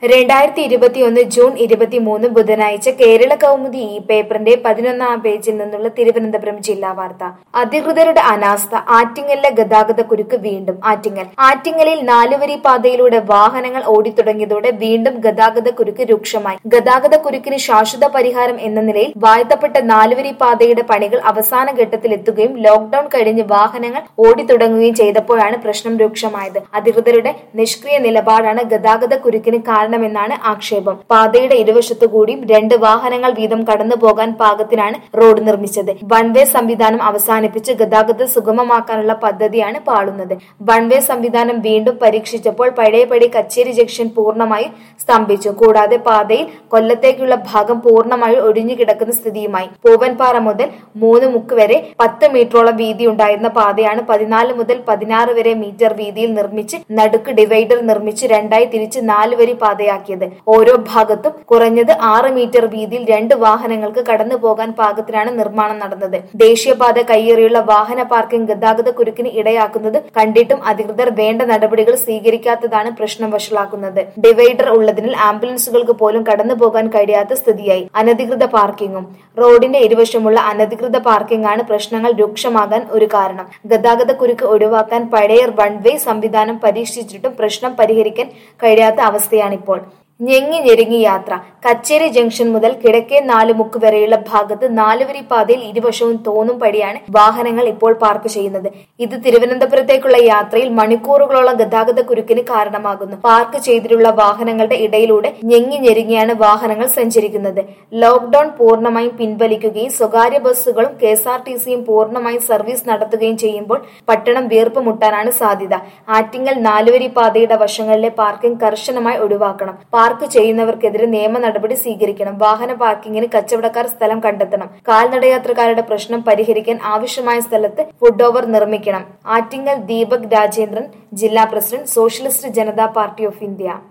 രണ്ടായിരത്തി ഇരുപത്തിയൊന്ന് ജൂൺ ഇരുപത്തിമൂന്ന് ബുധനാഴ്ച കേരള കൗമുദി ഈ പേപ്പറിന്റെ പതിനൊന്നാം പേജിൽ നിന്നുള്ള തിരുവനന്തപുരം ജില്ലാ വാർത്ത അധികൃതരുടെ അനാസ്ഥ ആറ്റിങ്ങലിലെ ഗതാഗത കുരുക്ക് വീണ്ടും ആറ്റിങ്ങൽ ആറ്റിങ്ങലിൽ നാലുവരി പാതയിലൂടെ വാഹനങ്ങൾ ഓടിത്തുടങ്ങിയതോടെ വീണ്ടും ഗതാഗത കുരുക്ക് രൂക്ഷമായി ഗതാഗത കുരുക്കിന് ശാശ്വത പരിഹാരം എന്ന നിലയിൽ വാഴ്ത്തപ്പെട്ട നാലുവരി പാതയുടെ പണികൾ അവസാന ഘട്ടത്തിലെത്തുകയും ലോക്ഡൌൺ കഴിഞ്ഞ് വാഹനങ്ങൾ ഓടിത്തുടങ്ങുകയും ചെയ്തപ്പോഴാണ് പ്രശ്നം രൂക്ഷമായത് അധികൃതരുടെ നിഷ്ക്രിയ നിലപാടാണ് ഗതാഗത കുരുക്കിന് കാരണമെന്നാണ് ആക്ഷേപം പാതയുടെ ഇരുവശത്തു കൂടിയും രണ്ട് വാഹനങ്ങൾ വീതം കടന്നു പോകാൻ പാകത്തിനാണ് റോഡ് നിർമ്മിച്ചത് വൺ വേ സംവിധാനം അവസാനിപ്പിച്ച് ഗതാഗതം സുഗമമാക്കാനുള്ള പദ്ധതിയാണ് പാളുന്നത് വൺ വേ സംവിധാനം വീണ്ടും പരീക്ഷിച്ചപ്പോൾ പഴയപടി കച്ചേരി ജംഗ്ഷൻ പൂർണ്ണമായും സ്തംഭിച്ചു കൂടാതെ പാതയിൽ കൊല്ലത്തേക്കുള്ള ഭാഗം പൂർണ്ണമായി ഒഴിഞ്ഞു കിടക്കുന്ന സ്ഥിതിയുമായി പൂവൻപാറ മുതൽ മൂന്ന് മുക്ക് വരെ പത്ത് മീറ്ററോളം വീതി ഉണ്ടായിരുന്ന പാതയാണ് പതിനാല് മുതൽ പതിനാറ് വരെ മീറ്റർ വീതിയിൽ നിർമ്മിച്ച് നടുക്ക് ഡിവൈഡർ നിർമ്മിച്ച് രണ്ടായി തിരിച്ച് നാല് വരി പാതയാക്കിയത് ഓരോ ഭാഗത്തും കുറഞ്ഞത് ആറ് മീറ്റർ വീതിയിൽ രണ്ട് വാഹനങ്ങൾക്ക് കടന്നു പോകാൻ പാകത്തിനാണ് നിർമ്മാണം നടന്നത് ദേശീയപാത കയ്യേറിയുള്ള വാഹന പാർക്കിംഗ് ഗതാഗത കുരുക്കിന് ഇടയാക്കുന്നത് കണ്ടിട്ടും അധികൃതർ വേണ്ട നടപടികൾ സ്വീകരിക്കാത്തതാണ് പ്രശ്നം വഷളാക്കുന്നത് ഡിവൈഡർ ഉള്ളതിനാൽ ആംബുലൻസുകൾക്ക് പോലും കടന്നു പോകാൻ കഴിയാത്ത സ്ഥിതിയായി അനധികൃത പാർക്കിംഗും റോഡിന്റെ ഇരുവശമുള്ള അനധികൃത പാർക്കിംഗ് ആണ് പ്രശ്നങ്ങൾ രൂക്ഷമാകാൻ ഒരു കാരണം ഗതാഗത കുരുക്ക് ഒഴിവാക്കാൻ പഴയ വൺ വേ സംവിധാനം പരീക്ഷിച്ചിട്ടും പ്രശ്നം പരിഹരിക്കാൻ കഴിയാത്ത അവസ്ഥയാണിപ്പോൾ ഞെങ്ങി ഞെരുങ്ങി യാത്ര കച്ചേരി ജംഗ്ഷൻ മുതൽ കിഴക്കേ നാലുമുക്ക് വരെയുള്ള ഭാഗത്ത് നാലുവരി പാതയിൽ ഇരുവശവും തോന്നും പടിയാണ് വാഹനങ്ങൾ ഇപ്പോൾ പാർക്ക് ചെയ്യുന്നത് ഇത് തിരുവനന്തപുരത്തേക്കുള്ള യാത്രയിൽ മണിക്കൂറുകളോളം ഗതാഗത കുരുക്കിന് കാരണമാകുന്നു പാർക്ക് ചെയ്തിട്ടുള്ള വാഹനങ്ങളുടെ ഇടയിലൂടെ ഞെങ്ങി ഞെരുങ്ങിയാണ് വാഹനങ്ങൾ സഞ്ചരിക്കുന്നത് ലോക്ഡൌൺ പൂർണ്ണമായും പിൻവലിക്കുകയും സ്വകാര്യ ബസ്സുകളും കെ എസ് ആർ ടി സിയും പൂർണ്ണമായും സർവീസ് നടത്തുകയും ചെയ്യുമ്പോൾ പട്ടണം വീർപ്പ് മുട്ടാനാണ് സാധ്യത ആറ്റിങ്ങൽ നാലുവരി പാതയുടെ വശങ്ങളിലെ പാർക്കിംഗ് കർശനമായി ഒഴിവാക്കണം പാർക്ക് ചെയ്യുന്നവർക്കെതിരെ നിയമ നടപടി സ്വീകരിക്കണം വാഹന പാർക്കിങ്ങിന് കച്ചവടക്കാർ സ്ഥലം കണ്ടെത്തണം കാൽനടയാത്രക്കാരുടെ പ്രശ്നം പരിഹരിക്കാൻ ആവശ്യമായ സ്ഥലത്ത് ഫുഡ് ഓവർ നിർമ്മിക്കണം ആറ്റിങ്ങൽ ദീപക് രാജേന്ദ്രൻ ജില്ലാ president socialist Janata party of India